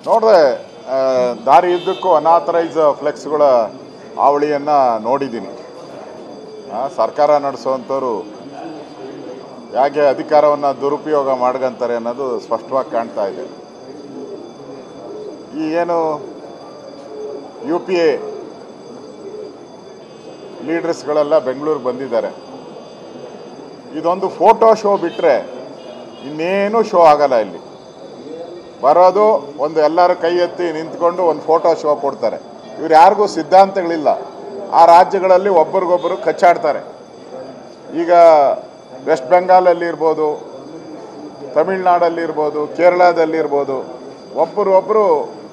ನೋಡಿದ್ರೆ ಆ, ದಾರಿ ಇದ್ದಕ್ಕೂ ಅನಾಥರೈಸ್ ಫ್ಲೆಕ್ಸ್ಗಳ ಹಾವಳಿಯನ್ನು ನೋಡಿದ್ದೀನಿ ಆ, ಸರ್ಕಾರ ನಡೆಸುವಂಥವ್ರು ಹೇಗೆ ಅಧಿಕಾರವನ್ನು ದುರುಪಯೋಗ ಮಾಡ್ಕೊಂತಾರೆ ಅನ್ನೋದು ಸ್ಪಷ್ಟವಾಗಿ ಕಾಣ್ತಾ ಇದೆ ಈ ಏನು ಯು ಪಿ ಎ ಲೀಡರ್ಸ್ಗಳೆಲ್ಲ ಬೆಂಗಳೂರಿಗೆ ಬಂದಿದ್ದಾರೆ ಇದೊಂದು ಫೋಟೋ ಶೋ ಬಿಟ್ಟರೆ ಇನ್ನೇನು ಶೋ ಆಗಲ್ಲ ಇಲ್ಲಿ ಬರೋದು ಒಂದು ಎಲ್ಲರ ಕೈ ಎತ್ತಿ ನಿಂತ್ಕೊಂಡು ಒಂದು ಫೋಟೋ ಶೋ ಕೊಡ್ತಾರೆ ಇವ್ರು ಯಾರಿಗೂ ಸಿದ್ಧಾಂತಗಳಿಲ್ಲ ಆ ರಾಜ್ಯಗಳಲ್ಲಿ ಒಬ್ಬರಿಗೊಬ್ಬರು ಕಚ್ಚಾಡ್ತಾರೆ ಈಗ ವೆಸ್ಟ್ ಬೆಂಗಾಲಲ್ಲಿ ಇರ್ಬೋದು ತಮಿಳ್ನಾಡಲ್ಲಿ ಇರ್ಬೋದು ಕೇರಳದಲ್ಲಿ ಇರ್ಬೋದು ಒಬ್ಬರು ಒಬ್ಬರು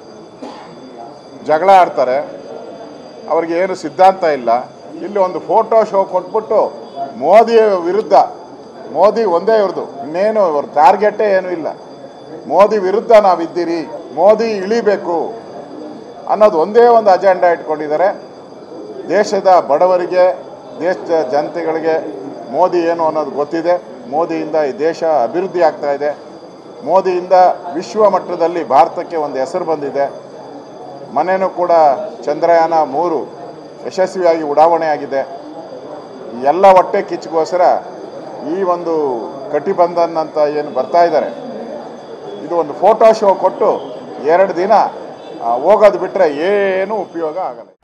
ಜಗಳ ಆಡ್ತಾರೆ ಅವ್ರಿಗೆ ಏನು ಸಿದ್ಧಾಂತ ಇಲ್ಲ ಇಲ್ಲಿ ಒಂದು ಫೋಟೋ ಶೋ ಕೊಟ್ಬಿಟ್ಟು ಮೋದಿ ವಿರುದ್ಧ ಮೋದಿ ಒಂದೇ ಇವ್ರದ್ದು ಇನ್ನೇನು ಇವ್ರ ಟಾರ್ಗೆಟೇ ಏನೂ ಇಲ್ಲ ಮೋದಿ ವಿರುದ್ಧ ನಾವಿದ್ದೀರಿ ಮೋದಿ ಇಳಿಬೇಕು ಅನ್ನೋದು ಒಂದೇ ಒಂದು ಅಜೆಂಡಾ ಇಟ್ಕೊಂಡಿದ್ದಾರೆ ದೇಶದ ಬಡವರಿಗೆ ದೇಶದ ಜನತೆಗಳಿಗೆ ಮೋದಿ ಏನು ಅನ್ನೋದು ಗೊತ್ತಿದೆ ಮೋದಿಯಿಂದ ಈ ದೇಶ ಅಭಿವೃದ್ಧಿ ಆಗ್ತಾ ಇದೆ ಮೋದಿಯಿಂದ ವಿಶ್ವ ಮಟ್ಟದಲ್ಲಿ ಭಾರತಕ್ಕೆ ಒಂದು ಹೆಸರು ಬಂದಿದೆ ಮನೆಯೂ ಕೂಡ ಚಂದ್ರಯಾನ ಮೂರು ಯಶಸ್ವಿಯಾಗಿ ಉಡಾವಣೆ ಆಗಿದೆ ಈ ಎಲ್ಲ ಹೊಟ್ಟೆ ಕಿಚ್ಚಿಗೋಸ್ಕರ ಈ ಒಂದು ಕಟಿಬಂಧನ್ ಅಂತ ಏನು ಬರ್ತಾ ಇದ್ದಾರೆ ಇದು ಒಂದು ಫೋಟೋ ಶೋ ಕೊಟ್ಟು ಎರಡು ದಿನ ಆ, ಹೋಗೋದು ಬಿಟ್ಟರೆ ಏನೂ ಉಪಯೋಗ ಆಗಲ್ಲ